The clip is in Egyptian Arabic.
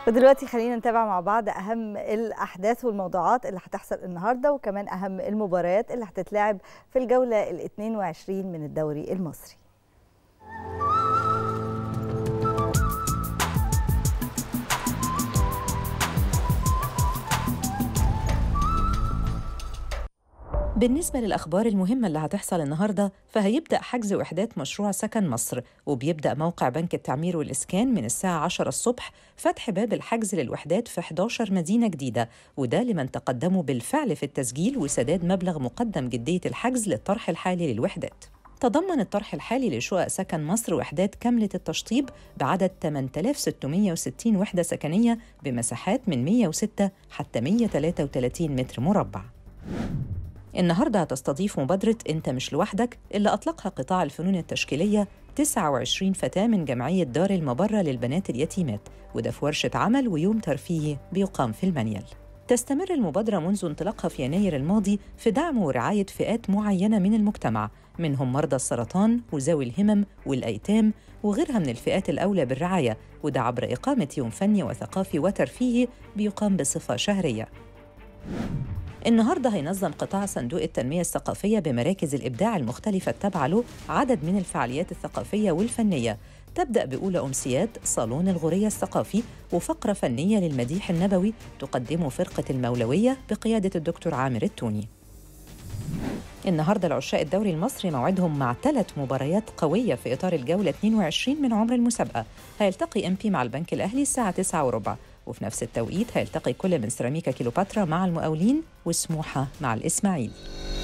ودلوقتي خلينا نتابع مع بعض اهم الاحداث والموضوعات اللي هتحصل النهارده وكمان اهم المباريات اللي هتتلعب في الجوله ال 22 من الدوري المصري بالنسبة للأخبار المهمة اللي هتحصل النهاردة فهيبدأ حجز وحدات مشروع سكن مصر وبيبدأ موقع بنك التعمير والإسكان من الساعة 10 الصبح فتح باب الحجز للوحدات في 11 مدينة جديدة وده لمن تقدموا بالفعل في التسجيل وسداد مبلغ مقدم جدية الحجز للطرح الحالي للوحدات تضمن الطرح الحالي لشقق سكن مصر وحدات كاملة التشطيب بعدد 8660 وحدة سكنية بمساحات من 106 حتى 133 متر مربع النهارده هتستضيف مبادرة أنت مش لوحدك اللي أطلقها قطاع الفنون التشكيلية 29 فتاة من جمعية دار المبرة للبنات اليتيمات وده في ورشة عمل ويوم ترفيهي بيقام في المنيل تستمر المبادرة منذ انطلاقها في يناير الماضي في دعم ورعاية فئات معينة من المجتمع منهم مرضى السرطان وذوي الهمم والأيتام وغيرها من الفئات الأولى بالرعاية وده عبر إقامة يوم فني وثقافي وترفيهي بيقام بصفة شهرية النهارده هينظم قطاع صندوق التنمية الثقافية بمراكز الإبداع المختلفة التابعة له عدد من الفعاليات الثقافية والفنية تبدأ بأولى أمسيات صالون الغورية الثقافي وفقرة فنية للمديح النبوي تقدمه فرقة المولوية بقيادة الدكتور عامر التوني النهارده العشاء الدوري المصري موعدهم مع ثلاث مباريات قوية في إطار الجولة 22 من عمر المسابقة هيلتقي ام بي مع البنك الأهلي الساعة 9 وربع وفي نفس التوقيت هيلتقي كل من سيراميكا كيلوباترا مع المقاولين وسموحة مع الإسماعيلي